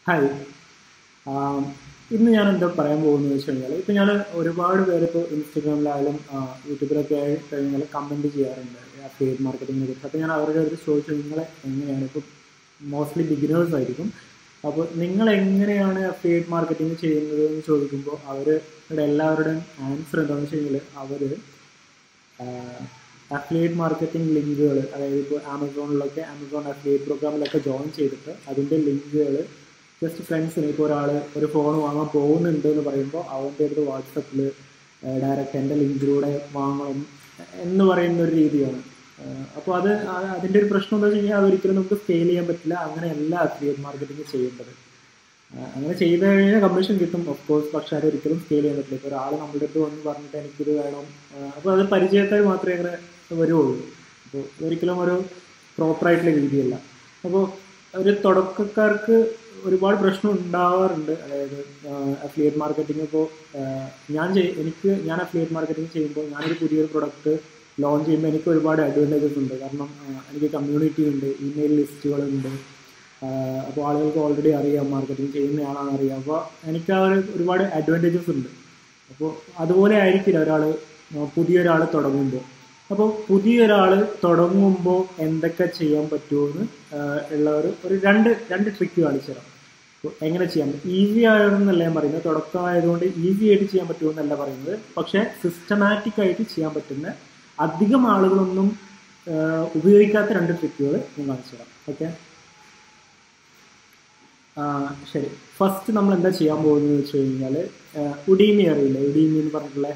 hi ആം, ഇന്ന് ഞാൻ എന്താ പറയാൻ പോകുന്നത് വെച്ച് കഴിഞ്ഞാൽ ഇപ്പം ഞാൻ ഒരുപാട് പേര് ഇപ്പോൾ ഇൻസ്റ്റഗ്രാമിലായാലും ആ, യൂട്യൂബിലൊക്കെ ആയി കഴിഞ്ഞാൽ കമൻറ്റ് ചെയ്യാറുണ്ട് അഫിലിയേറ്റ് മാർക്കറ്റിങ്ങിനെ കുറിച്ച് അപ്പോൾ ഞാൻ അവരുടെ അടുത്ത് ചോദിച്ചു നിങ്ങൾ എങ്ങനെയാണ് ഇപ്പോൾ മോസ്റ്റ്ലി ബിഗിനേഴ്സ് ആയിരിക്കും അപ്പോൾ നിങ്ങൾ എങ്ങനെയാണ് അഫിലിയേറ്റ് മാർക്കറ്റിംഗ് ചെയ്യുന്നത് എന്ന് ചോദിക്കുമ്പോൾ അവരുടെ എല്ലാവരുടെയും ആൻസർ എന്താണെന്ന് വെച്ച് കഴിഞ്ഞാൽ അവർ അഫിലിയേറ്റ് മാർക്കറ്റിംഗ് ലിങ്കുകൾ അതായത് ഇപ്പോൾ ആമസോണിലൊക്കെ ആമസോൺ അഫിലിയേറ്റ് പ്രോഗ്രാമിലൊക്കെ ജോയിൻ ചെയ്തിട്ട് അതിൻ്റെ ലിങ്കുകൾ ജസ്റ്റ് ഫ്രണ്ട്സിന് ഇപ്പോൾ ഒരാൾ ഒരു ഫോൺ വാങ്ങാൻ പോകുന്നുണ്ട് എന്ന് പറയുമ്പോൾ അവൻ്റെ അടുത്ത് വാട്സപ്പിൽ ഡയറക്റ്റ് എൻ്റെ ലിങ്കിലൂടെ വാങ്ങണം എന്ന് പറയുന്ന ഒരു രീതിയാണ് അപ്പോൾ അത് ആ- അതിൻ്റെ ഒരു പ്രശ്നം എന്താ വെച്ച് കഴിഞ്ഞാൽ അതൊരിക്കലും നമുക്ക് സ്കെയിൽ ചെയ്യാൻ പറ്റില്ല അങ്ങനെയല്ല അഫിലിയേറ്റ് മാർക്കറ്റിംഗ് ചെയ്യേണ്ടത് ആ, അങ്ങനെ ചെയ്ത് കഴിഞ്ഞാൽ കമ്മീഷൻ കിട്ടും ഓഫ് കോഴ്സ് പക്ഷെ അത് ഒരിക്കലും സ്കെയിൽ ചെയ്യാൻ പറ്റില്ല ഇപ്പോൾ ഒരാൾ നമ്മുടെ അടുത്ത് വന്ന് പറഞ്ഞിട്ട് എനിക്കിത് വേണം അപ്പോൾ അത് പരിചയക്കാർ മാത്രമേ അങ്ങനെ വരുള്ളൂ അപ്പോൾ ഒരിക്കലും ഒരു പ്രോപ്പറായിട്ടുള്ള രീതിയല്ല അപ്പോൾ ഒരു തുടക്കക്കാർക്ക് ഒരുപാട് പ്രശ്നം ഉണ്ടാവാറുണ്ട് അതായത് അഫിലിയേറ്റ് മാർക്കറ്റിംഗ് ഇപ്പോൾ ഞാൻ ചെയ് എനിക്ക് ഞാൻ അഫിലിയേറ്റ് മാർക്കറ്റിംഗ് ചെയ്യുമ്പോൾ ഞാനൊരു പുതിയൊരു പ്രൊഡക്റ്റ് ലോഞ്ച് ചെയ്യുമ്പോൾ എനിക്ക് ഒരുപാട് അഡ്വാൻറ്റേജസ് ഉണ്ട് കാരണം ആ, എനിക്ക് കമ്മ്യൂണിറ്റി ഉണ്ട് ഇമെയിൽ ലിസ്റ്റുകളുണ്ട് അപ്പോൾ ആളുകൾക്ക് ഓൾറെഡി അറിയാം മാർക്കറ്റിംഗ് ചെയ്യുന്നയാളാണെന്ന് അറിയാം അപ്പോൾ എനിക്ക് ആ ഒരു ഒരുപാട് അഡ്വാൻറ്റേജസ് ഉണ്ട് അപ്പോൾ അതുപോലെ ആയിരിക്കില്ല ഒരാൾ പുതിയൊരാൾ തുടങ്ങുമ്പോൾ അപ്പോൾ പുതിയൊരാൾ തുടങ്ങുമ്പോൾ എന്തൊക്കെ ചെയ്യാൻ പറ്റുമെന്ന് ഉള്ള ഒരു ഒരു രണ്ട് രണ്ട് ട്രിക്ക് കാണിച്ചു തരാം അപ്പോൾ എങ്ങനെ ചെയ്യാൻ പറ്റും ഈസി ആയതെന്നല്ല ഞാൻ പറയുന്നത് തുടക്കമായതുകൊണ്ട് ഈസി ആയിട്ട് ചെയ്യാൻ പറ്റുമെന്നല്ല പറയുന്നത് പക്ഷേ സിസ്റ്റമാറ്റിക് ആയിട്ട് ചെയ്യാൻ പറ്റുന്ന അധികം ആളുകളൊന്നും ആ, ഉപയോഗിക്കാത്ത രണ്ട് ട്രിക്കുകൾ ഞാൻ കാണിച്ചു തരാം ഓക്കെ ശരി ഫസ്റ്റ് നമ്മൾ എന്താ ചെയ്യാൻ പോകുന്നത് വെച്ച് കഴിഞ്ഞാൽ ഉഡീമി അറിയില്ലേ ഉഡീമി എന്ന് പറഞ്ഞിട്ടുള്ള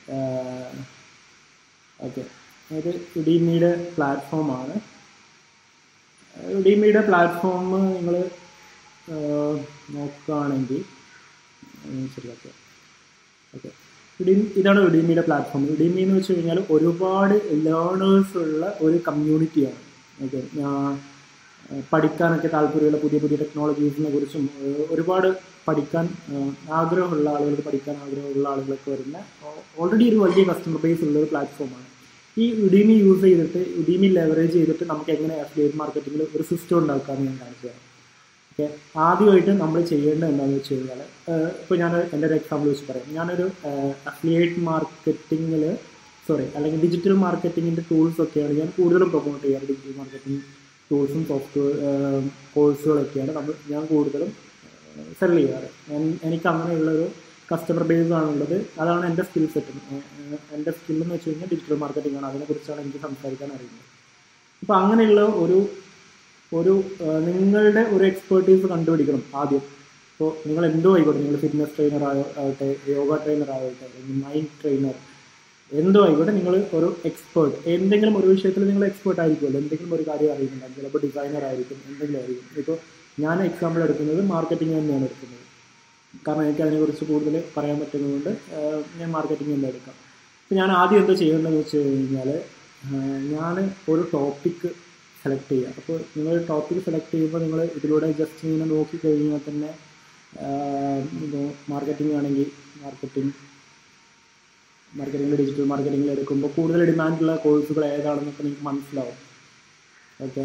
ഓക്കെ അത് ഉഡീമിയുടെ പ്ലാറ്റ്ഫോമാണ് ഉഡീമിയുടെ പ്ലാറ്റ്ഫോം നിങ്ങൾ നോക്കുകയാണെങ്കിൽ ശരിയാക്കുക ഓക്കെ ഉഡീം ഇതാണ് ഉഡീമിയുടെ പ്ലാറ്റ്ഫോം ഉഡീമി എന്ന് വെച്ച് കഴിഞ്ഞാൽ ഒരുപാട് ലേണേഴ്സ് ഉള്ള ഒരു കമ്മ്യൂണിറ്റിയാണ് ഓക്കെ ഞാൻ പഠിക്കാനൊക്കെ താല്പര്യമുള്ള പുതിയ പുതിയ ടെക്നോളജീസിനെ കുറിച്ചും ഏഹ്, ഒരുപാട് പഠിക്കാൻ ഏഹ്, ആഗ്രഹമുള്ള ആളുകൾക്ക് പഠിക്കാൻ ആഗ്രഹമുള്ള ആളുകളൊക്കെ വരുന്ന ഓൾറെഡി ഒരു വലിയ കസ്റ്റമർ ബേസ് ഉള്ള ഒരു പ്ലാറ്റ്ഫോമാണ് ഈ ഉഡീമി യൂസ് ചെയ്തിട്ട് ഉഡീമി ലെവറേജ് ചെയ്തിട്ട് നമുക്ക് എങ്ങനെ അഫിലിയേറ്റ് മാർക്കറ്റിംഗിൽ ഒരു സിസ്റ്റം ഉണ്ടാക്കാമെന്ന് ഞാൻ കാണിച്ചു തരാം ഓക്കെ ആദ്യമായിട്ട് നമ്മൾ ചെയ്യേണ്ടത് എന്താണെന്ന് വെച്ച് കഴിഞ്ഞാൽ ഇപ്പോൾ ഞാൻ എൻ്റെ ഒരു എക്സാമ്പിൾ വെച്ച് പറയാം ഞാനൊരു അഫിലിയേറ്റ് മാർക്കറ്റിങ്ങിൽ സോറി അല്ലെങ്കിൽ ഡിജിറ്റൽ മാർക്കറ്റിങ്ങിൻ്റെ ടൂൾസ് ഒക്കെയാണ് ഞാൻ കൂടുതലും പ്രൊമോട്ട് ചെയ്യാറ് ഡിജിറ്റൽ മാർക്കറ്റിംഗ് ടൂൾസും സോഫ്റ്റ്വെയർ കോഴ്സുകളൊക്കെയാണ് നമ്മൾ ഞാൻ കൂടുതലും സെൽ ചെയ്യാറ് ഞാൻ- എനിക്ക് അങ്ങനെയുള്ളൊരു കസ്റ്റമർ ബേസ് ആണുള്ളത് അതാണ് എൻ്റെ സ്കിൽ സെറ്റ് എൻ്റെ സ്കിൽ എന്ന് വെച്ച് കഴിഞ്ഞാൽ ഡിജിറ്റൽ മാർക്കറ്റിംഗ് ആണ് അതിനെക്കുറിച്ചാണ് എനിക്ക് സംസാരിക്കാൻ അറിയുന്നത് അപ്പോൾ അങ്ങനെയുള്ള ഒരു ഒരു ആ, നിങ്ങളുടെ ഒരു എക്സ്പേർട്ടീസ് കണ്ടുപിടിക്കണം ആദ്യം ഇപ്പോൾ നിങ്ങൾ എന്തോ ആയിക്കോട്ടെ നിങ്ങൾ ഫിറ്റ്നസ് ട്രെയിനർ ആവട്ടെ യോഗ ട്രെയിനർ ആവട്ടെ അല്ലെങ്കിൽ മൈൻഡ് ട്രെയിനർ എന്തോ ആയിക്കോട്ടെ നിങ്ങൾ ഒരു എക്സ്പേർട്ട് എന്തെങ്കിലും ഒരു വിഷയത്തിൽ നിങ്ങൾ എക്സ്പേർട്ട് ആയിരിക്കുമല്ലോ എന്തെങ്കിലും ഒരു കാര്യം അറിയുന്നുണ്ടാകും ചിലപ്പോൾ ഡിസൈനർ ആയിരിക്കും എന്തെങ്കിലും ആയിരിക്കും ഇപ്പോൾ ഞാൻ എക്സാമ്പിൾ എടുക്കുന്നത് മാർക്കറ്റിംഗ് തന്നെയാണ് എടുക്കുന്നത് കാരണം എനിക്ക് അതിനെക്കുറിച്ച് കൂടുതൽ പറയാൻ പറ്റുന്നതുകൊണ്ട് ആ, ഞാൻ മാർക്കറ്റിംഗ് തന്നെ എടുക്കാം അപ്പോൾ ഞാൻ ആദ്യം എന്താ ചെയ്യേണ്ടതെന്ന് വെച്ച് കഴിഞ്ഞാൽ ഞാൻ ഒരു ടോപ്പിക്ക് സെലക്ട് ചെയ്യുക അപ്പോൾ നിങ്ങൾ ടോപ്പിക്ക് സെലക്ട് ചെയ്യുമ്പോൾ നിങ്ങൾ ഇതിലൂടെ ജസ്റ്റ് ഇങ്ങനെ നോക്കി കഴിഞ്ഞാൽ തന്നെ മാർക്കറ്റിംഗ് ആണെങ്കിൽ മാർക്കറ്റിംഗ് മാർക്കറ്റിംഗ് ഡിജിറ്റൽ മാർക്കറ്റിംഗിൽ എടുക്കുമ്പോൾ കൂടുതൽ ഡിമാൻഡുള്ള കോഴ്സുകൾ ഏതാണെന്നൊക്കെ നിങ്ങൾക്ക് മനസ്സിലാവും ഓക്കെ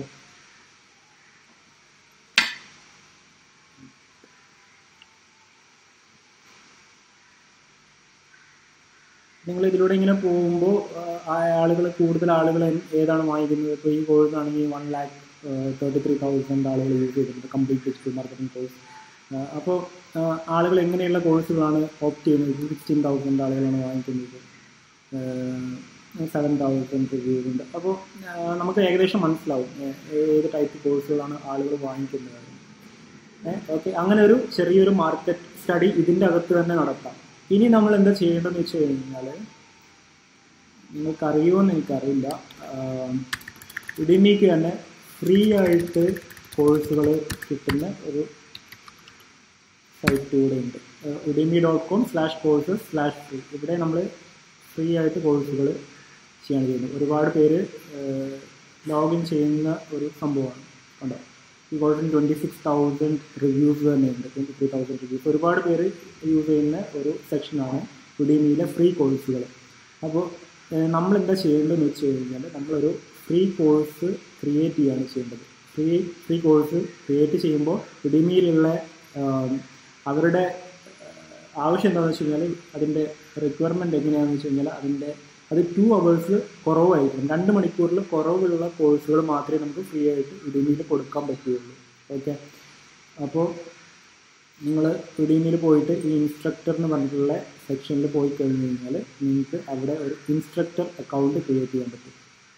നിങ്ങൾ ഇതിലൂടെ ഇങ്ങനെ പോകുമ്പോൾ ആ ആളുകൾ കൂടുതൽ ആളുകൾ ഏതാണ് വാങ്ങിക്കുന്നത് ഇപ്പോൾ ഈ കോഴ്സ് ആണെങ്കിൽ one lakh thirty three thousand ആളുകൾ യൂസ് ചെയ്തിട്ടുണ്ട് കംപ്ലീറ്റ് ഡിജിറ്റൽ മാർക്കറ്റിംഗ് കോഴ്സ് അപ്പോൾ ആളുകൾ എങ്ങനെയുള്ള കോഴ്സുകളാണ് ഓപ്റ്റ് ചെയ്യുന്നത് സിക്സ്റ്റീൻ തൗസൻഡ് ആളുകളാണ് വാങ്ങിക്കുന്നത് സെവൻ തൗസൻഡ് റിവ്യൂസ് ഉണ്ട് അപ്പോൾ നമുക്ക് ഏകദേശം മനസ്സിലാവും ഏ- ഏത് ടൈപ്പ് കോഴ്സുകളാണ് ആളുകൾ വാങ്ങിക്കുന്നത് ഓക്കെ അങ്ങനെ ഒരു ചെറിയൊരു മാർക്കറ്റ് സ്റ്റഡി ഇതിൻ്റെ അകത്ത് തന്നെ നടത്താം ഇനി നമ്മൾ എന്താ ചെയ്യേണ്ടതെന്ന് വെച്ച് കഴിഞ്ഞാൽ നിങ്ങൾക്ക് അറിയുമെന്ന് എനിക്കറിയില്ല ഇടിമിക്ക് തന്നെ ഫ്രീ ആയിട്ട് കോഴ്സുകൾ കിട്ടുന്ന ഒരു സൈറ്റ് കൂടെ ഉണ്ട് Udemy dot com slash courses slash free ഇവിടെ നമ്മൾ ഫ്രീ ആയിട്ട് കോഴ്സുകൾ ചെയ്യാൻ ചെയ്യുന്നത് ഒരുപാട് പേര് ലോഗിൻ ചെയ്യുന്ന ഒരു സംഭവമാണ് കണ്ടോ ഈ കോഴ്സിന് ട്വൻറ്റി സിക്സ് തൗസൻഡ് റിവ്യൂസ് തന്നെയുണ്ട് ട്വൻറ്റി ത്രീ തൗസൻഡ് റിവ്യൂസ് ഒരുപാട് പേര് യൂസ് ചെയ്യുന്ന ഒരു സെക്ഷനാണ് ഉഡിമിയിലെ ഫ്രീ കോഴ്സുകൾ അപ്പോൾ നമ്മൾ എന്താ ചെയ്യേണ്ടതെന്ന് വെച്ച് കഴിഞ്ഞാൽ നമ്മളൊരു ഫ്രീ കോഴ്സ് ക്രിയേറ്റ് ചെയ്യുകയാണ് ചെയ്യേണ്ടത് ഫ്രീ ഫ്രീ കോഴ്സ് ക്രിയേറ്റ് ചെയ്യുമ്പോൾ ഉഡിമിയിലുള്ള അവരുടെ ആവശ്യം എന്താണെന്ന് വെച്ച് കഴിഞ്ഞാൽ അതിൻ്റെ റിക്വയർമെൻറ്റ് എങ്ങനെയാണെന്ന് വെച്ച് കഴിഞ്ഞാൽ അതിൻ്റെ അത് ടു അവേഴ്സ് കുറവായിരിക്കും രണ്ട് മണിക്കൂറിൽ കുറവുള്ള കോഴ്സുകൾ മാത്രമേ നമുക്ക് ഫ്രീ ആയിട്ട് ഇടുമിയിൽ കൊടുക്കാൻ പറ്റുകയുള്ളൂ ഓക്കെ അപ്പോൾ നിങ്ങൾ ഇടുമിയിൽ പോയിട്ട് ഈ ഇൻസ്ട്രക്ടർ എന്ന് പറഞ്ഞിട്ടുള്ള സെക്ഷനിൽ പോയി കഴിഞ്ഞ് കഴിഞ്ഞാൽ നിങ്ങൾക്ക് അവിടെ ഒരു ഇൻസ്ട്രക്ടർ അക്കൗണ്ട് ക്രിയേറ്റ് ചെയ്യാൻ പറ്റും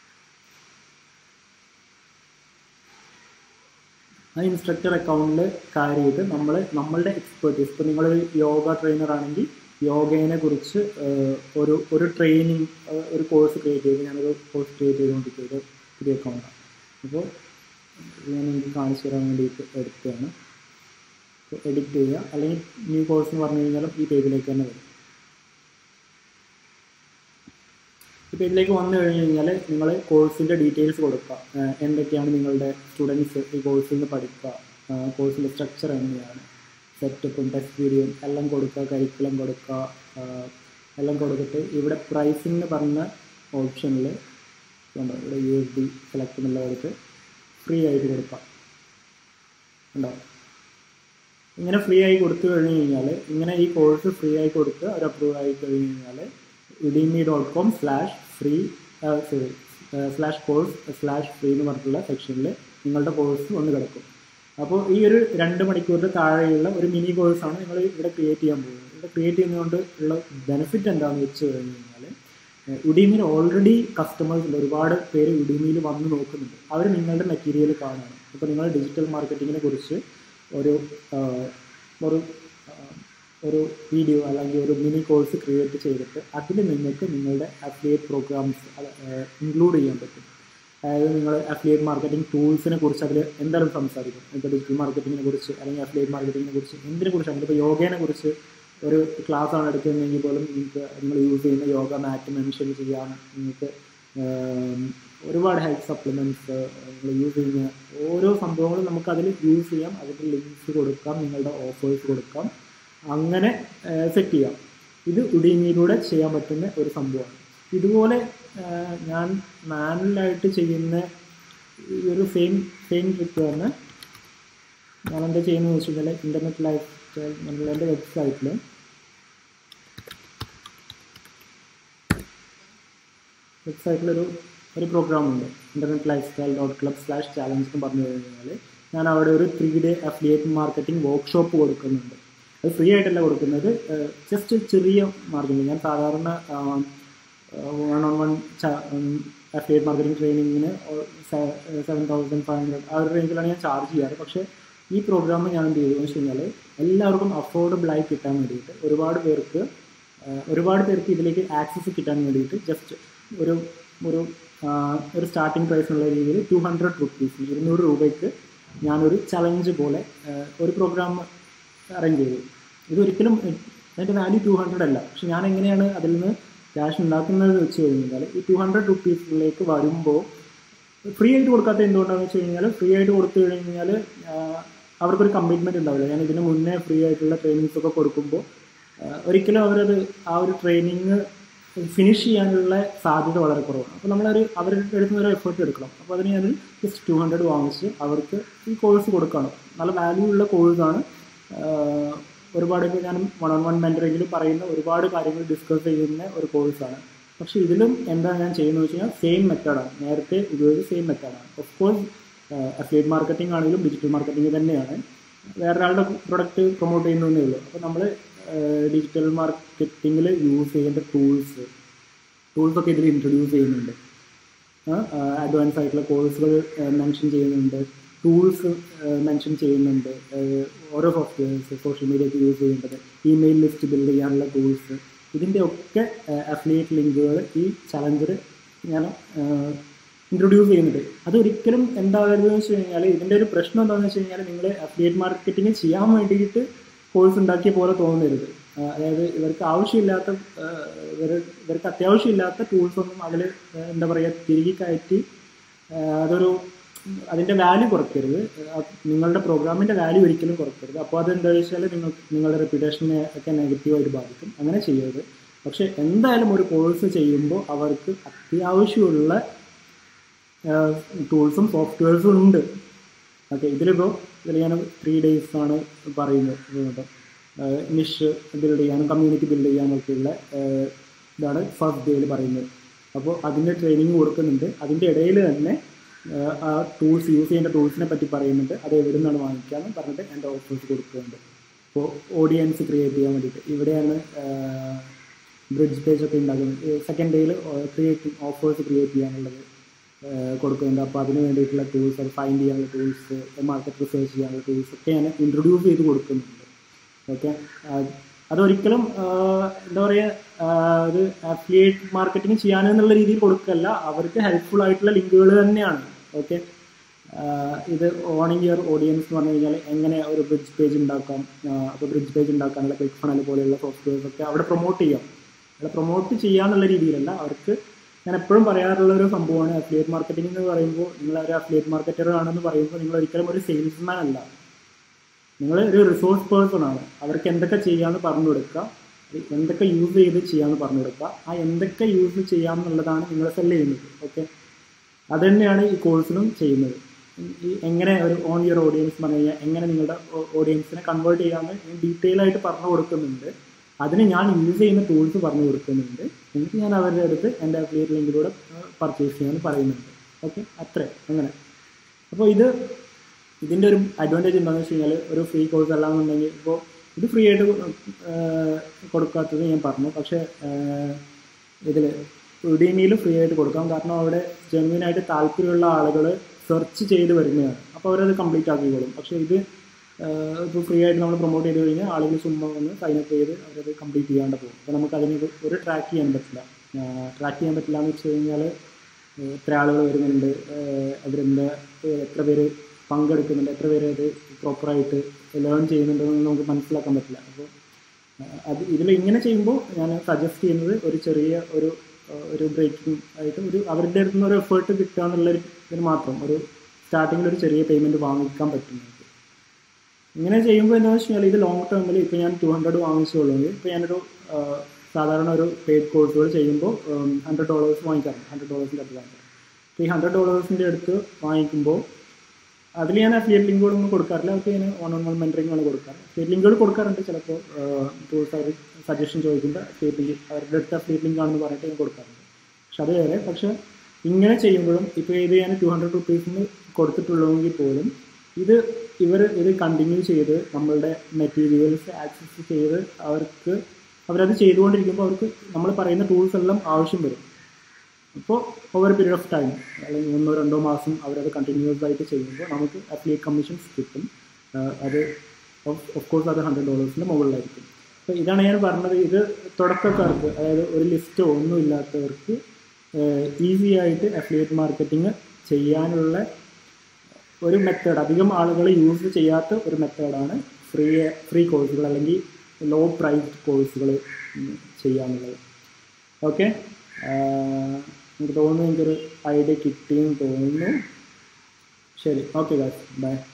ആ ഇൻസ്ട്രക്ടർ അക്കൗണ്ടിൽ കയറിയിട്ട് നമ്മൾ നമ്മളുടെ എക്സ്പെർട്ടീസ് ഇപ്പോൾ നിങ്ങളൊരു യോഗ ട്രെയിനർ ആണെങ്കിൽ യോഗേനെ കുറിച്ച് ഒരു ഒരു ട്രെയിനിങ് ഒരു കോഴ്സ് ക്രിയേറ്റ് ചെയ്ത് ഞാനൊരു കോഴ്സ് ക്രിയേറ്റ് ചെയ്തുകൊണ്ടിരിക്കുന്നത് പുതിയ അക്കൗണ്ടാണ് അപ്പോൾ ഞാൻ നിങ്ങൾക്ക് കാണിച്ചു തരാൻ വേണ്ടിയിട്ട് എടുത്തതാണ് എഡിറ്റ് ചെയ്യുക അല്ലെങ്കിൽ ന്യൂ കോഴ്സ് എന്ന് പറഞ്ഞു കഴിഞ്ഞാൽ ഈ പേജിലേക്ക് തന്നെ വരും ഈ പേജിലേക്ക് വന്നു കഴിഞ്ഞ് കഴിഞ്ഞാൽ നിങ്ങൾ കോഴ്സിൻ്റെ ഡീറ്റെയിൽസ് കൊടുക്കുക എന്തൊക്കെയാണ് നിങ്ങളുടെ സ്റ്റുഡൻസ് ഈ കോഴ്സിൽ നിന്ന് പഠിക്കുക കോഴ്സിൻ്റെ സ്ട്രക്ചർ എങ്ങനെയാണ് സെറ്റപ്പും ടെസ്റ്റ് വീഡിയോയും എല്ലാം കൊടുക്കുക കരിക്കുലം കൊടുക്കുക എല്ലാം കൊടുത്തിട്ട് ഇവിടെ പ്രൈസിംഗ് എന്ന് പറഞ്ഞ ഓപ്ഷനിൽ ഉണ്ടോ ഇവിടെ യു എസ് ഡി സെലക്ട് എന്നുള്ളവർക്ക് ഫ്രീ ആയിട്ട് കൊടുക്കാം ഉണ്ടോ ഇങ്ങനെ ഫ്രീ ആയി കൊടുത്തു കഴിഞ്ഞ് കഴിഞ്ഞാൽ ഇങ്ങനെ ഈ കോഴ്സ് ഫ്രീ ആയി കൊടുത്ത് അവർ അപ്രൂവ് ആയി കഴിഞ്ഞ് കഴിഞ്ഞാൽ Udemy dot com slash free sorry slash course slash free എന്ന് പറഞ്ഞിട്ടുള്ള സെക്ഷനിൽ നിങ്ങളുടെ കോഴ്സ് വന്ന് കിടക്കും അപ്പോൾ ഈ ഒരു രണ്ട് മണിക്കൂറിൻ്റെ താഴെയുള്ള ഒരു മിനി കോഴ്സാണ് നിങ്ങൾ ഇവിടെ ക്രിയേറ്റ് ചെയ്യാൻ പോകുന്നത് ഇവിടെ ക്രിയേറ്റ് ചെയ്യുന്നതുകൊണ്ട് ഉള്ള ബെനിഫിറ്റ് എന്താണെന്ന് വെച്ച് കഴിഞ്ഞ് കഴിഞ്ഞാൽ ഉഡിമിയിൽ ഓൾറെഡി കസ്റ്റമേഴ്സ് ഒരുപാട് പേര് ഉഡിമിയിൽ വന്ന് നോക്കുന്നുണ്ട് അവർ നിങ്ങളുടെ മെറ്റീരിയൽ കാണുകയാണ് അപ്പോൾ നിങ്ങൾ ഡിജിറ്റൽ മാർക്കറ്റിങ്ങിനെ കുറിച്ച് ഒരു ഒരു ഒരു വീഡിയോ അല്ലെങ്കിൽ ഒരു മിനി കോഴ്സ് ക്രിയേറ്റ് ചെയ്തിട്ട് അതിൽ നിങ്ങൾക്ക് നിങ്ങളുടെ അഫിലിയേറ്റ് പ്രോഗ്രാംസ് ഇൻക്ലൂഡ് ചെയ്യാൻ പറ്റും അതായത് നിങ്ങൾ അഫിലിയേറ്റ് മാർക്കറ്റിംഗ് ടൂൾസിനെ കുറിച്ച് അതിൽ എന്തായാലും സംസാരിക്കും ഇപ്പോൾ ഡിജിറ്റൽ മാർക്കറ്റിങ്ങിനെ കുറിച്ച് അല്ലെങ്കിൽ അഫിലിയേറ്റ് മാർക്കറ്റിങ്ങിനെ കുറിച്ച് എന്തിനെ കുറിച്ചാണ് ഇപ്പോൾ യോഗേനെ കുറിച്ച് ഒരു ക്ലാസ് ആണ് എടുക്കുന്നതെങ്കിൽ പോലും നിങ്ങൾക്ക് നിങ്ങൾ യൂസ് ചെയ്യുന്ന യോഗ മാറ്റ് മെൻഷൻ ചെയ്യാം നിങ്ങൾക്ക് ഒരുപാട് ഹെൽത്ത് സപ്ലിമെൻറ്റ്സ് നിങ്ങൾ യൂസ് ചെയ്യുന്ന ഓരോ സംഭവങ്ങളും നമുക്ക് അതിൽ യൂസ് ചെയ്യാം അതിൻ്റെ ലിങ്ക്സ് കൊടുക്കാം നിങ്ങളുടെ ഓഫേഴ്സ് കൊടുക്കാം അങ്ങനെ സെറ്റ് ചെയ്യാം ഇത് ഉഡിമിയിലൂടെ ചെയ്യാൻ പറ്റുന്ന ഒരു സംഭവമാണ് ഇതുപോലെ ഞാൻ മാനുവലായിട്ട് ചെയ്യുന്ന ഈ ഒരു സെയിം സെയിം ട്രിക്ക് തന്നെ ഞാൻ എന്താ ചെയ്യുന്നത് വെച്ച് കഴിഞ്ഞാൽ ഇൻ്റർനെറ്റ് ലൈഫ് സ്റ്റൈൽ എന്നുള്ള എൻ്റെ വെബ്സൈറ്റിൽ വെബ്സൈറ്റിലൊരു ഒരു പ്രോഗ്രാം ഉണ്ട് internet lifestyle dot club slash challenge എന്ന് പറഞ്ഞു കഴിഞ്ഞാൽ ഞാൻ അവിടെ ഒരു three day affiliate marketing workshop കൊടുക്കുന്നുണ്ട് അത് ഫ്രീ ആയിട്ടല്ല കൊടുക്കുന്നത് ജസ്റ്റ് ചെറിയ മാർക്കറ്റിംഗ് ഞാൻ സാധാരണ one on one affiliate marketing ട്രെയിനിങ്ങിന് സെവൻ തൗസൻഡ് ഫൈവ് ഹൺഡ്രഡ് ആ ഒരു റേഞ്ചിലാണ് ഞാൻ ചാർജ് ചെയ്യാറ് പക്ഷേ ഈ പ്രോഗ്രാം ഞാൻ എന്ത് ചെയ്തു വെച്ച് കഴിഞ്ഞാൽ എല്ലാവർക്കും അഫോർഡബിൾ ആയി കിട്ടാൻ വേണ്ടിയിട്ട് ഒരുപാട് പേർക്ക് ഒരുപാട് പേർക്ക് ഇതിലേക്ക് ആക്സസ് കിട്ടാൻ വേണ്ടിയിട്ട് ജസ്റ്റ് ഒരു ഒരു ഒരു സ്റ്റാർട്ടിംഗ് പ്രൈസ് എന്നുള്ള രീതിയിൽ ടു ഹൺഡ്രഡ് റുപ്പീസ് ഇരുന്നൂറ് രൂപയ്ക്ക് ഞാനൊരു ചലഞ്ച് പോലെ ഒരു പ്രോഗ്രാം അറേഞ്ച് ചെയ്തു ഇതൊരിക്കലും അതിൻ്റെ വാല്യൂ ടു ഹൺഡ്രഡ് അല്ല പക്ഷെ ഞാൻ എങ്ങനെയാണ് അതിൽ നിന്ന് ക്യാഷ് ഉണ്ടാക്കുന്നത് വെച്ച് കഴിഞ്ഞാൽ ഈ ടു ഹൺഡ്രഡ് റുപ്പീസിലേക്ക് വരുമ്പോൾ ഫ്രീ ആയിട്ട് കൊടുക്കാത്ത എന്തുകൊണ്ടാണെന്ന് വെച്ച് കഴിഞ്ഞാൽ ഫ്രീ ആയിട്ട് കൊടുത്തു കഴിഞ്ഞാൽ അവർക്കൊരു കമ്മിറ്റ്മെൻറ്റ് ഉണ്ടാവില്ല ഞാൻ ഇതിന് മുന്നേ ഫ്രീ ആയിട്ടുള്ള ട്രെയിനിങ്സ് ഒക്കെ കൊടുക്കുമ്പോൾ ഒരിക്കലും അവരത് ആ ഒരു ട്രെയിനിങ് ഫിനിഷ് ചെയ്യാനുള്ള സാധ്യത വളരെ കുറവാണ് അപ്പോൾ നമ്മളൊരു അവരുടെ അടുത്ത് ഒരു എഫേർട്ട് എടുക്കണം അപ്പോൾ അതിന് ഞാൻ ജസ്റ്റ് ടു ഹൺഡ്രഡ് വാങ്ങിച്ച് അവർക്ക് ഈ കോഴ്സ് കൊടുക്കണം നല്ല വാല്യൂ ഉള്ള കോഴ്സാണ് ഒരുപാട് ഇപ്പോൾ ഞാൻ വൺ ഓൺ വൺ മെൻറ്ററിങ്ങിൽ പറയുന്ന ഒരുപാട് കാര്യങ്ങൾ ഡിസ്കസ് ചെയ്യുന്ന ഒരു കോഴ്സാണ് പക്ഷേ ഇതിലും എന്താ ഞാൻ ചെയ്യുന്നത് വെച്ച് കഴിഞ്ഞാൽ സെയിം മെത്തേഡാണ് നേരത്തെ ഉപയോഗിച്ച സെയിം മെത്തേഡാണ് ഓഫ് കോഴ്സ് അഫിലിയേറ്റ് മാർക്കറ്റിംഗ് ആണെങ്കിലും ഡിജിറ്റൽ മാർക്കറ്റിംഗ് തന്നെയാണ് വേറൊരാളുടെ പ്രൊഡക്റ്റ് പ്രൊമോട്ട് ചെയ്യുന്നതേ ഉള്ളൂ അപ്പോൾ നമ്മൾ ഡിജിറ്റൽ മാർക്കറ്റിങ്ങിൽ യൂസ് ചെയ്യേണ്ട ടൂൾസ് ടൂൾസൊക്കെ ഇതിൽ ഇൻട്രൊഡ്യൂസ് ചെയ്യുന്നുണ്ട് അഡ്വാൻസ് ആയിട്ടുള്ള കോഴ്സുകൾ മെൻഷൻ ചെയ്യുന്നുണ്ട് ടൂൾസ് മെൻഷൻ ചെയ്യുന്നുണ്ട് ഓരോ സോഫ്റ്റ്വെയർസ് സോഷ്യൽ മീഡിയയ്ക്ക് യൂസ് ചെയ്യേണ്ടത് ഇമെയിൽ ലിസ്റ്റ് ബിൽഡ് ചെയ്യാനുള്ള ടൂൾസ് ഇതിൻ്റെ ഒക്കെ അഫിലിയേറ്റ് ലിങ്കുകൾ ഈ ചലഞ്ചർ ഞാൻ ഇൻട്രൊഡ്യൂസ് ചെയ്യുന്നുണ്ട് അതൊരിക്കലും എന്താകരുതെന്ന് വെച്ച് കഴിഞ്ഞാൽ ഇതിൻ്റെ ഒരു പ്രശ്നം എന്താണെന്ന് വെച്ച് കഴിഞ്ഞാൽ നിങ്ങൾ അഫിലിയേറ്റ് മാർക്കറ്റിംഗ് ചെയ്യാൻ വേണ്ടിയിട്ട് കോഴ്സ് ഉണ്ടാക്കിയ പോലെ തോന്നരുത് അതായത് ഇവർക്ക് ആവശ്യമില്ലാത്ത ഇവർ ഇവർക്ക് അത്യാവശ്യമില്ലാത്ത ടൂൾസ് ഒന്നും അതിൽ എന്താ പറയുക തിരികെ കയറ്റി അതൊരു അതിൻ്റെ വാല്യൂ കുറയ്ക്കരുത് നിങ്ങളുടെ പ്രോഗ്രാമിൻ്റെ വാല്യൂ ഒരിക്കലും കുറയ്ക്കരുത് അപ്പോൾ അത് എന്താ വെച്ചാൽ നിങ്ങൾ നിങ്ങളുടെ റെപ്യൂട്ടേഷനെ ഒക്കെ നെഗറ്റീവായിട്ട് ബാധിക്കും അങ്ങനെ ചെയ്യരുത് പക്ഷേ എന്തായാലും ഒരു കോഴ്സ് ചെയ്യുമ്പോൾ അവർക്ക് അത്യാവശ്യമുള്ള ടൂൾസും സോഫ്റ്റ്വെയർസും ഉണ്ട് ഓക്കെ ഇതിലിപ്പോൾ ഇതിൽ ഞാൻ ത്രീ ഡേയ്സ് ആണ് പറയുന്നത് കേട്ടോ നിഷ് ബിൽഡ് ചെയ്യാനും കമ്മ്യൂണിറ്റി ബിൽഡ് ചെയ്യാനൊക്കെയുള്ള ഏഹ്, ഇതാണ് ഫസ്റ്റ് ഡേയിൽ പറയുന്നത് അപ്പോൾ അതിൻ്റെ ട്രെയിനിങ് കൊടുക്കുന്നുണ്ട് അതിൻ്റെ ഇടയിൽ തന്നെ ഏഹ്, ആ ടൂൾസ് യൂസ് ചെയ്യേണ്ട ടൂൾസിനെ പറ്റി പറയുന്നുണ്ട് അത് എവിടെ നിന്നാണ് വാങ്ങിക്കാമെന്ന് പറഞ്ഞിട്ട് എൻ്റെ ഓഫേഴ്സ് കൊടുക്കുന്നുണ്ട് അപ്പോൾ ഓഡിയൻസ് ക്രിയേറ്റ് ചെയ്യാൻ വേണ്ടിയിട്ട് ഇവിടെയാണ് ബ്രിഡ്ജ് പേജ് ഒക്കെ ഉണ്ടാക്കുന്നത് സെക്കൻഡ് ഡേയിൽ ക്രിയേറ്റ് ഓഫേഴ്സ് ക്രിയേറ്റ് ചെയ്യാനുള്ളത് ഏഹ് കൊടുക്കുന്നുണ്ട് അപ്പോൾ അതിന് വേണ്ടിയിട്ടുള്ള ടൂൾസ് അത് ഫൈൻഡ് ചെയ്യാനുള്ള ടൂൾസ് മാർക്കറ്റ് റിസർച്ച് ചെയ്യാനുള്ള ടൂൾസ് ഒക്കെ ഞാൻ ഇൻട്രൊഡ്യൂസ് ചെയ്ത് കൊടുക്കുന്നുണ്ട് ഓക്കെ അതൊരിക്കലും ആഹ് എന്താ പറയുക ഒരു അഫിലിയേറ്റ് മാർക്കറ്റിംഗ് ചെയ്യാനെന്നുള്ള രീതിയിൽ കൊടുക്കല്ല അവർക്ക് ഹെൽപ്ഫുൾ ആയിട്ടുള്ള ലിങ്കുകൾ തന്നെയാണ് ഓക്കെ ഇത് ഓണിങ് യുവർ ഓഡിയൻസ് എന്ന് പറഞ്ഞു കഴിഞ്ഞാൽ എങ്ങനെ ഒരു ബ്രിഡ്ജ് പേജ് ഉണ്ടാക്കാം അപ്പോൾ ബ്രിഡ്ജ് പേജ് ഉണ്ടാക്കാനുള്ള ക്ലിക്ക് ഫണൽ പോലെയുള്ള സോഫ്റ്റ്വെയർസ് ഒക്കെ അവിടെ പ്രൊമോട്ട് ചെയ്യാം അവിടെ പ്രൊമോട്ട് ചെയ്യാന്നുള്ള രീതിയിലല്ല അവർക്ക് ഞാൻ എപ്പോഴും പറയാറുള്ള ഒരു സംഭവമാണ് അഫിലിയേറ്റ് മാർക്കറ്റിംഗ് എന്ന് പറയുമ്പോൾ നിങ്ങൾ ഒരു അഫിലിയേറ്റ് മാർക്കറ്റർ ആണെന്ന് പറയുമ്പോൾ നിങ്ങൾ ഒരിക്കലും ഒരു സെയിൽസ്മാൻ അല്ല നിങ്ങൾ ഒരു റിസോഴ്സ് പേഴ്സൺ ആണ് അവർക്ക് എന്തൊക്കെ ചെയ്യാമെന്ന് പറഞ്ഞു കൊടുക്കുക എന്തൊക്കെ യൂസ് ചെയ്ത് ചെയ്യാമെന്ന് പറഞ്ഞു കൊടുക്കുക ആ എന്തൊക്കെ യൂസ് ചെയ്യാമെന്നുള്ളതാണ് നിങ്ങൾ സെല് ചെയ്യുന്നത് ഓക്കെ അത് തന്നെയാണ് ഈ കോഴ്സിലും ചെയ്യുന്നത് ഈ എങ്ങനെ ഒരു ഓൺ യുവർ ഓഡിയൻസ് പറഞ്ഞു കഴിഞ്ഞാൽ എങ്ങനെ നിങ്ങളുടെ ഓഡിയൻസിനെ കൺവേർട്ട് ചെയ്യാമെന്ന് ഡീറ്റെയിൽ ആയിട്ട് പറഞ്ഞു കൊടുക്കുന്നുണ്ട് അതിന് ഞാൻ യൂസ് ചെയ്യുന്ന ടൂൾസ് പറഞ്ഞു കൊടുക്കുന്നുണ്ട് എന്നിട്ട് ഞാൻ അവരുടെ അടുത്ത് എൻ്റെ അഫിലിയേറ്റ് ലിങ്കിലൂടെ പർച്ചേസ് ചെയ്യാമെന്ന് പറയുന്നുണ്ട് ഓക്കെ അത്രേ അങ്ങനെ അപ്പോൾ ഇത് ഇതിൻ്റെ ഒരു അഡ്വാൻറ്റേജ് എന്താണെന്ന് വെച്ച് കഴിഞ്ഞാൽ ഒരു ഫ്രീ കോഴ്സ് അല്ലാന്നുണ്ടെങ്കിൽ ഇപ്പോൾ ഇത് ഫ്രീ ആയിട്ട് ഏഹ്, കൊടുക്കാത്തത് ഞാൻ പറഞ്ഞു പക്ഷേ ഇതിൽ ഉഡീമിയിൽ ഫ്രീ ആയിട്ട് കൊടുക്കാം കാരണം അവിടെ ജെന്യൂൻ ആയിട്ട് താല്പര്യമുള്ള ആളുകൾ സെർച്ച് ചെയ്ത് വരുന്നതാണ് അപ്പോൾ അവരത് കംപ്ലീറ്റ് ആക്കിക്കോളും പക്ഷേ ഇത് ഇപ്പോൾ ഫ്രീ ആയിട്ട് നമ്മൾ പ്രൊമോട്ട് ചെയ്ത് കഴിഞ്ഞാൽ ആളുകൾ ചുമ്മാ വന്ന് സൈനപ്പ് ചെയ്ത് അവരത് കംപ്ലീറ്റ് ചെയ്യാണ്ട് പോകും അപ്പോൾ നമുക്ക് അതിന് ഒരു- ഒരു ട്രാക്ക് ചെയ്യാൻ പറ്റില്ല ട്രാക്ക് ചെയ്യാൻ പറ്റില്ല എന്ന് വെച്ച് കഴിഞ്ഞാൽ എത്ര ആളുകൾ വരുന്നുണ്ട് ഏഹ് അവരെന്താ ഏഹ് എത്ര പേര് പങ്കെടുക്കുന്നുണ്ട് എത്ര പേര് അത് പ്രോപ്പറായിട്ട് ലേൺ ചെയ്യുന്നുണ്ടെന്ന് നമുക്ക് മനസ്സിലാക്കാൻ പറ്റില്ല അപ്പോൾ ഏഹ് അത് ഇതിൽ ഇങ്ങനെ ചെയ്യുമ്പോൾ ഞാൻ സജസ്റ്റ് ചെയ്യുന്നത് ഒരു ചെറിയ ഒരു ഏഹ് ഒരു ബ്രേക്കിംഗ് ആയിട്ട് ഒരു അവരുടെ അടുത്ത് നിന്ന് ഒരു എഫേർട്ട് കിട്ടുക എന്നുള്ളൊരു ഇതിന് മാത്രം ഒരു സ്റ്റാർട്ടിങ്ങിൽ ഒരു ചെറിയ പേയ്മെൻറ്റ് വാങ്ങിക്കാൻ പറ്റും നമുക്ക് ഇങ്ങനെ ചെയ്യുമ്പോൾ എന്താണെന്ന് വെച്ച് കഴിഞ്ഞാൽ ഇത് ലോങ് ടേമിൽ ഇപ്പോൾ ഞാൻ ടു ഹൺഡ്രഡ് വാങ്ങിച്ചുള്ളൂ ഇപ്പോൾ ഞാനൊരു ആ, സാധാരണ ഒരു പെയ്ഡ് കോഴ്സുകൾ ചെയ്യുമ്പോൾ ഹൺഡ്രഡ് ഡോളേഴ്സ് വാങ്ങിക്കാറുണ്ട് ഹൺഡ്രഡ് ഡോളേഴ്സിൻ്റെ അടുത്ത് വാങ്ങിക്കാറ് അപ്പോൾ ഈ ഹൺഡ്രഡ് ഡോളേഴ്സിൻ്റെ അടുത്ത് വാങ്ങിക്കുമ്പോൾ അതിൽ ഞാൻ അഫിലിയേറ്റ് ലിങ്കുകളൊന്നും കൊടുക്കാറില്ല അവർക്ക് ഞാൻ ഓൺ ഓൺ വൺ മെൻറ്ററിംഗ് ആണ് കൊടുക്കാറ് അഫിലിയേറ്റ് ലിങ്കുകൾ കൊടുക്കാറുണ്ട് ചിലപ്പോൾ ടൂൾസ് അവർ സജഷൻ ചോദിക്കുമ്പോൾ അഫിലിയേറ്റ് ലിങ്ക് അവരുടെ അടുത്ത് അഫിലിയേറ്റ് ലിങ്ക് ആണെന്ന് പറഞ്ഞിട്ട് ഞാൻ കൊടുക്കാറുണ്ട് പക്ഷെ അത് വേറെ പക്ഷെ ഇങ്ങനെ ചെയ്യുമ്പോഴും ഇപ്പോൾ ഇത് ഞാൻ ടു ഹൺഡ്രഡ് റുപ്പീസിന് കൊടുത്തിട്ടുള്ളതെങ്കിൽ പോലും ഇത് ഇവർ ഇത് കണ്ടിന്യൂ ചെയ്ത് നമ്മളുടെ മെറ്റീരിയൽസ് ആക്സസ് ചെയ്ത് അവർക്ക് അവരത് ചെയ്തുകൊണ്ടിരിക്കുമ്പോൾ അവർക്ക് നമ്മൾ പറയുന്ന ടൂൾസ് എല്ലാം ആവശ്യം വരും അപ്പോൾ ഓവർ പീരീഡ് ഓഫ് ടൈം അല്ലെങ്കിൽ ഒന്നോ രണ്ടോ മാസം അവരത് കണ്ടിന്യൂസ് ആയിട്ട് ചെയ്യുമ്പോൾ നമുക്ക് അഫിലിയേറ്റ് കമ്മീഷൻസ് കിട്ടും ആഹ് അത് ഓഫ് കോഴ്സ് അത് ഹൺഡ്രഡ് ഡോളേഴ്സിൻ്റെ മുകളിലായിരിക്കും അപ്പോൾ ഇതാണ് ഞാൻ പറഞ്ഞത് ഇത് തുടക്കക്കാർക്ക് അതായത് ഒരു ലിസ്റ്റോ ഒന്നും ഇല്ലാത്തവർക്ക് ഈസി ആയിട്ട് അഫിലിയേറ്റ് മാർക്കറ്റിംഗ് ചെയ്യാനുള്ള ഒരു മെത്തേഡ് അധികം ആളുകൾ യൂസ് ചെയ്യാത്ത ഒരു മെത്തേഡാണ് ഫ്രീ ഫ്രീ കോഴ്സുകൾ അല്ലെങ്കിൽ ലോ പ്രൈസ്ഡ് കോഴ്സുകൾ ചെയ്യാനുള്ളത് ഓക്കെ എനിക്ക് തോന്നുന്നു എനിക്കൊരു ഐഡിയ കിട്ടിയെന്ന് തോന്നുന്നു ശരി ഓക്കെ ഗാസ് ബൈ